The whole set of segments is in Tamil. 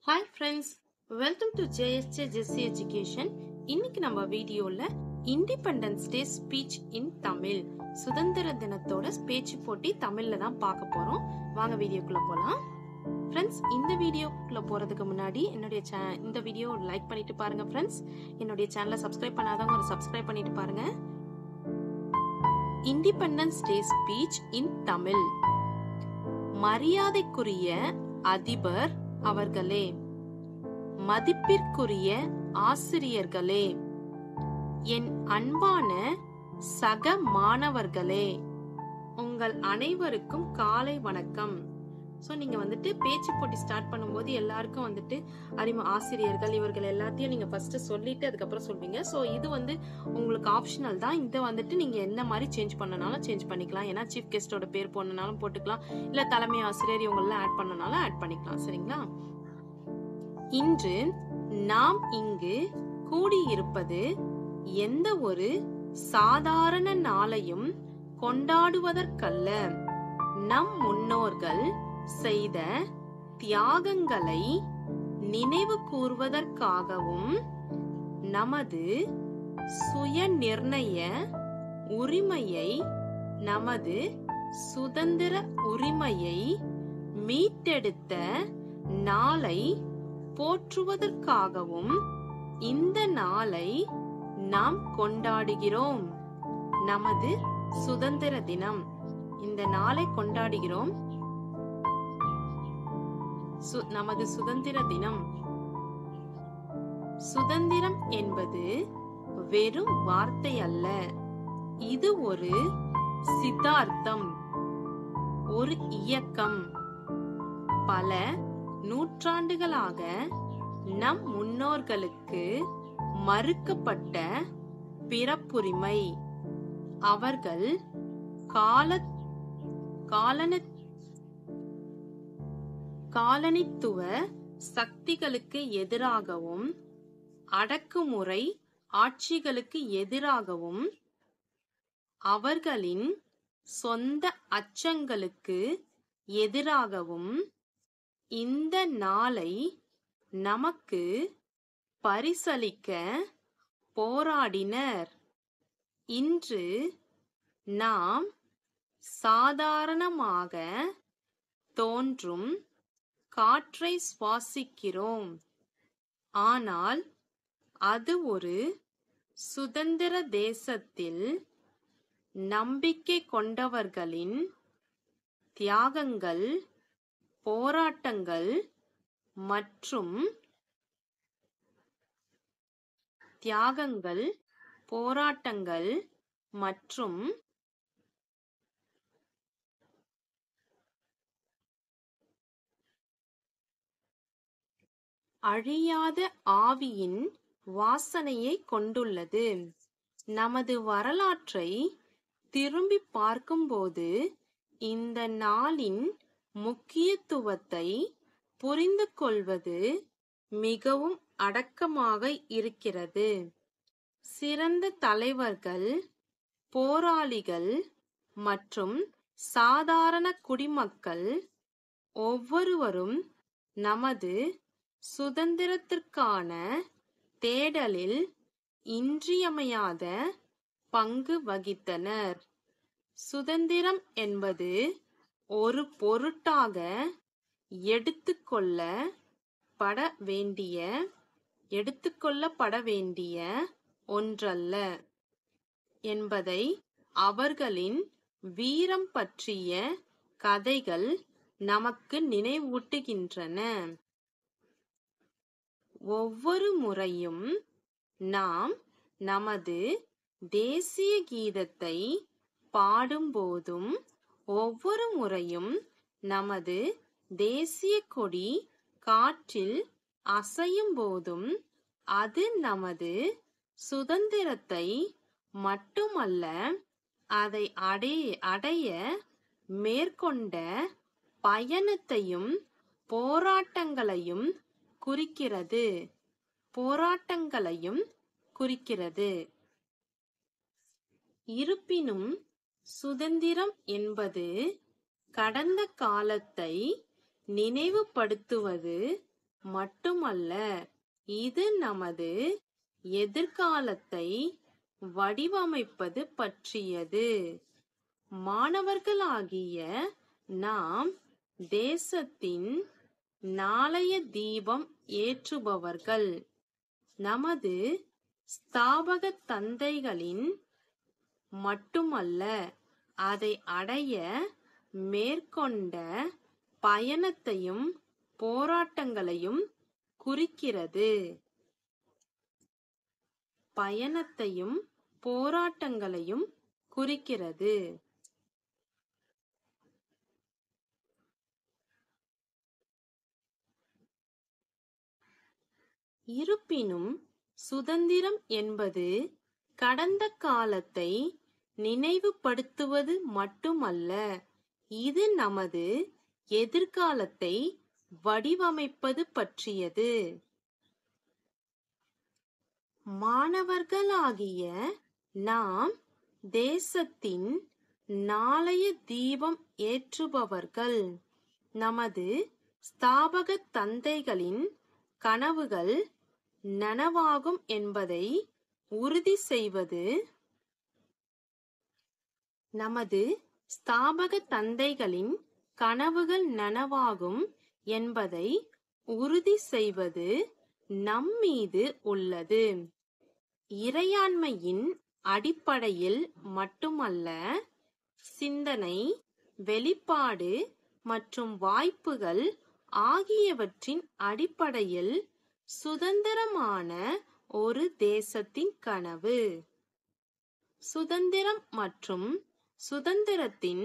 hi friends welcome to JSJ Jessie education இன்னைக்கு நம்ம வீடியோல independence day speech in Tamil சுதந்திர தினத்தோட பேச்சு போட்டி தமிழ்ல தான் பார்க்க போறோம் வாங்க வீடியோக்குள்ள போலாம் ஃப்ரெண்ட்ஸ் இந்த வீடியோக்குள்ள போறதுக்கு முன்னாடி என்னுடைய cha- இந்த வீடியோ லைக் பண்ணிட்டு பாருங்க ஃப்ரெண்ட்ஸ் என்னுடைய சேனலை சப்ஸ்கிரைப் பண்ணாதவங்க ஒரு சப்ஸ்கிரைப் பண்ணிட்டு பாருங்க independence day speech in Tamil மரியாதைக்குரிய அதிபர் அவர்களே மதிப்பிற்குரிய ஆசிரியர்களே என் அன்பான சக மாணவர்களே உங்கள் அனைவருக்கும் காலை வணக்கம் ஸோ நீங்க வந்துட்டு பேச்சு போட்டி ஸ்டார்ட் பண்ணும்போது எல்லாருக்கும் வந்துட்டு அறிமு ஆசிரியர்கள் இவர்கள் எல்லாத்தையும் நீங்க ஃபர்ஸ்ட் சொல்லிட்டு அதுக்கப்புறம் சொல்வீங்க ஸோ இது வந்து உங்களுக்கு ஆப்ஷனல் தான் இதை வந்துட்டு நீங்க எந்த மாதிரி சேஞ்ச் பண்ணனாலும் சேஞ்ச் பண்ணிக்கலாம் ஏன்னா சீஃப் கெஸ்டோட பேர் போடணுனாலும் போட்டுக்கலாம் இல்ல தலைமை ஆசிரியர் இவங்கெல்லாம் ஆட் பண்ணனாலும் ஆட் பண்ணிக்கலாம் சரிங்களா இன்று நாம் இங்கு கூடியிருப்பது எந்த ஒரு சாதாரண நாளையும் கொண்டாடுவதற்கல்ல நம் முன்னோர்கள் செய்த தியாகங்களை நினைவு கூர்வதற்காகவும் நமது சுய நிர்ணய உரிமையை நமது சுதந்திர உரிமையை மீட்டெடுத்த நாளை போற்றுவதற்காகவும் இந்த நாளை நாம் கொண்டாடுகிறோம் நமது சுதந்திர தினம் இந்த நாளை கொண்டாடுகிறோம் சு- நமது சுதந்திர தினம் சுதந்திரம் என்பது வெறும் வார்த்தை அல்ல இது ஒரு சித்தார்த்தம் ஒரு இயக்கம் பல நூற்றாண்டுகளாக நம் முன்னோர்களுக்கு மறுக்கப்பட்ட பிறப்புரிமை அவர்கள் கால காலன காலனித்துவ சக்திகளுக்கு எதிராகவும் அடக்குமுறை ஆட்சிகளுக்கு எதிராகவும் அவர்களின் சொந்த அச்சங்களுக்கு எதிராகவும் இந்த நாளை நமக்கு பரிசளிக்க போராடினர் இன்று நாம் சாதாரணமாக தோன்றும் காற்றை சுவாசிக்கிறோம் ஆனால் அது ஒரு சுதந்திர தேசத்தில் நம்பிக்கை கொண்டவர்களின் தியாகங்கள் போராட்டங்கள் மற்றும் தியாகங்கள் போராட்டங்கள் மற்றும் அழியாத ஆவியின் வாசனையை கொண்டுள்ளது நமது வரலாற்றை திரும்பி பார்க்கும்போது இந்த நாளின் முக்கியத்துவத்தை புரிந்து கொள்வது மிகவும் அடக்கமாக இருக்கிறது சிறந்த தலைவர்கள் போராளிகள் மற்றும் சாதாரண குடிமக்கள் ஒவ்வொருவரும் நமது சுதந்திரத்திற்கான தேடலில் இன்றியமையாத பங்கு வகித்தனர் சுதந்திரம் என்பது ஒரு பொருட்டாக எடுத்துக்கொள்ள பட வேண்டிய எடுத்துக்கொள்ளப்பட வேண்டிய ஒன்றல்ல என்பதை அவர்களின் வீரம் பற்றிய கதைகள் நமக்கு நினைவூட்டுகின்றன ஒவ்வொரு முறையும் நாம் நமது தேசிய கீதத்தை பாடும்போதும் ஒவ்வொரு முறையும் நமது தேசிய கொடி காற்றில் அசையும் போதும் அது நமது சுதந்திரத்தை மட்டுமல்ல அதை அடைய அடைய மேற்கொண்ட பயணத்தையும் போராட்டங்களையும் குறிக்கிறது போராட்டங்களையும் குறிக்கிறது இருப்பினும் சுதந்திரம் என்பது கடந்த காலத்தை நினைவுபடுத்துவது மட்டுமல்ல இது நமது எதிர்காலத்தை வடிவமைப்பது பற்றியது மாணவர்களாகிய நாம் தேசத்தின் நாளைய தீபம் ஏற்றுபவர்கள் நமது ஸ்தாபக தந்தைகளின் மட்டுமல்ல அதை அடைய மேற்கொண்ட பயணத்தையும் போராட்டங்களையும் குறிக்கிறது பயணத்தையும் போராட்டங்களையும் குறிக்கிறது இருப்பினும் சுதந்திரம் என்பது கடந்த காலத்தை நினைவுபடுத்துவது மட்டுமல்ல இது நமது எதிர்காலத்தை வடிவமைப்பது பற்றியது மாணவர்களாகிய நாம் தேசத்தின் நாளைய தீபம் ஏற்றுபவர்கள் நமது ஸ்தாபக தந்தைகளின் கனவுகள் நனவாகும் என்பதை உறுதி செய்வது நமது ஸ்தாபக தந்தைகளின் கனவுகள் நனவாகும் என்பதை உறுதி செய்வது நம்மீது உள்ளது இறையாண்மையின் அடிப்படையில் மட்டுமல்ல சிந்தனை வெளிப்பாடு மற்றும் வாய்ப்புகள் ஆகியவற்றின் அடிப்படையில் சுதந்திரமான ஒரு தேசத்தின் கனவு சுதந்திரம் மற்றும் சுதந்திரத்தின்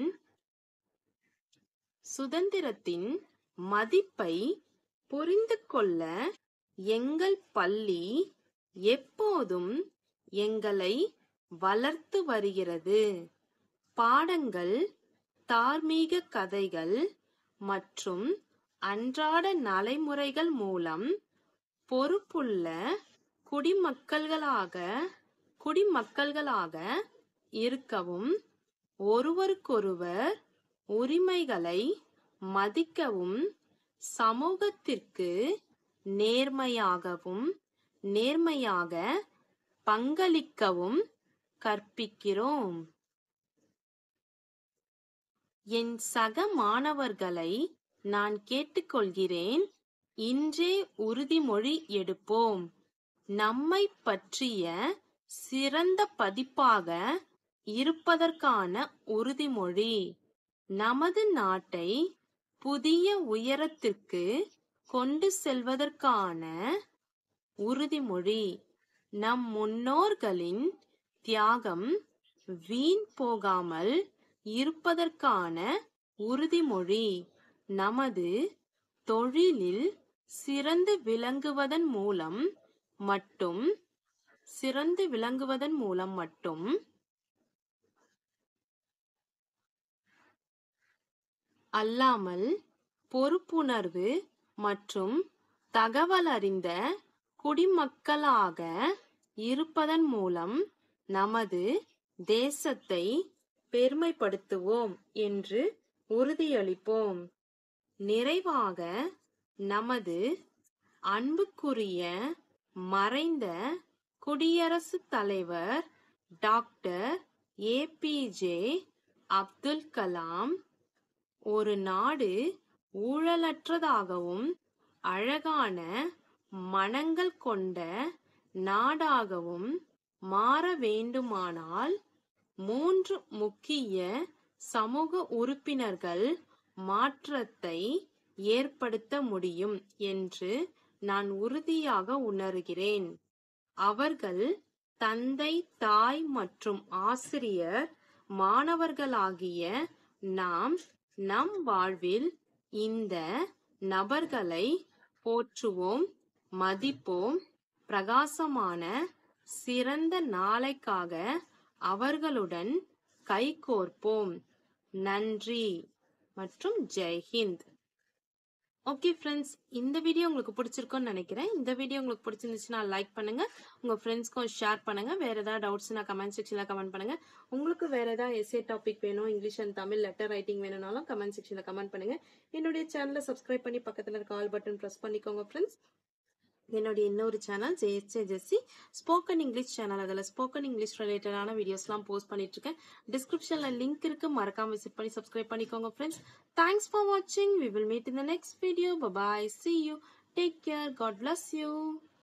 சுதந்திரத்தின் மதிப்பை புரிந்து கொள்ள எங்கள் பள்ளி எப்போதும் எங்களை வளர்த்து வருகிறது பாடங்கள் தார்மீக கதைகள் மற்றும் அன்றாட நடைமுறைகள் மூலம் பொறுப்புள்ள குடிமக்கள்களாக குடிமக்கள்களாக இருக்கவும் ஒருவருக்கொருவர் உரிமைகளை மதிக்கவும் சமூகத்திற்கு நேர்மையாகவும் நேர்மையாக பங்களிக்கவும் கற்பிக்கிறோம் என் சக மாணவர்களை நான் கேட்டுக்கொள்கிறேன் இன்றே உறுதிமொழி எடுப்போம் நம்மை பற்றிய சிறந்த பதிப்பாக இருப்பதற்கான உறுதிமொழி நமது நாட்டை புதிய உயரத்திற்கு கொண்டு செல்வதற்கான உறுதிமொழி நம் முன்னோர்களின் தியாகம் வீண் போகாமல் இருப்பதற்கான உறுதிமொழி நமது தொழிலில் சிறந்து விளங்குவதன் மூலம் மட்டும் சிறந்து விளங்குவதன் மூலம் மட்டும் அல்லாமல் பொறுப்புணர்வு மற்றும் தகவலறிந்த குடிமக்களாக இருப்பதன் மூலம் நமது தேசத்தை பெருமைப்படுத்துவோம் என்று உறுதியளிப்போம் நிறைவாக நமது அன்புக்குரிய மறைந்த குடியரசுத் தலைவர் டாக்டர் ஏபிஜே அப்துல் கலாம் ஒரு நாடு ஊழலற்றதாகவும் அழகான மனங்கள் கொண்ட நாடாகவும் மாற வேண்டுமானால் மூன்று முக்கிய சமூக உறுப்பினர்கள் மாற்றத்தை ஏற்படுத்த முடியும் என்று நான் உறுதியாக உணர்கிறேன் அவர்கள் தந்தை தாய் மற்றும் ஆசிரியர் மாணவர்களாகிய நாம் நம் வாழ்வில் இந்த நபர்களை போற்றுவோம் மதிப்போம் பிரகாசமான சிறந்த நாளைக்காக அவர்களுடன் கைகோர்ப்போம் நன்றி மற்றும் ஜெய்ஹிந்த் ஓகே ஃப்ரெண்ட்ஸ் இந்த வீடியோ உங்களுக்கு பிடிச்சிருக்கும்னு நினைக்கிறேன் இந்த வீடியோ உங்களுக்கு பிடிச்சிருந்துச்சுன்னா லைக் பண்ணுங்க உங்க ஃப்ரெண்ட்ஸ்க்கும் ஷேர் பண்ணுங்க வேற ஏதாவது டவுட்ஸ்னா கமெண்ட் செக்ஷன்ல கமெண்ட் பண்ணுங்க உங்களுக்கு வேற ஏதாவது எஸ்ஏ டாபிக் வேணும் English and Tamil letter writing வேணும்னாலும் கமெண்ட் செக்ஷன்ல கமெண்ட் பண்ணுங்க என்னுடைய சேனலை சப்ஸ்கிரைப் பண்ணி பக்கத்துல இருக்க ஆல் பட்டன் ப்ரெஸ் பண்ணிக்கோங்க ஃப்ரெண்ட்ஸ் என்னுடைய இன்னொரு channel JSA Jessie spoken English channel அதில் ஸ்போக்கன் இங்கிலீஷ் ரிலேட்டடான வீடியோஸ்லாம் போஸ்ட் பண்ணிட்டு இருக்கேன் டிஸ்கிரிப்ஷனில் லிங்க் இருக்கு மறக்காம விசிட் பண்ணி சப்ஸ்கிரைப் பண்ணிக்கோங்க ஃப்ரெண்ட்ஸ் தேங்க்ஸ் ஃபார் வாட்சிங் we will meet in the next video bye bye see you take care God bless you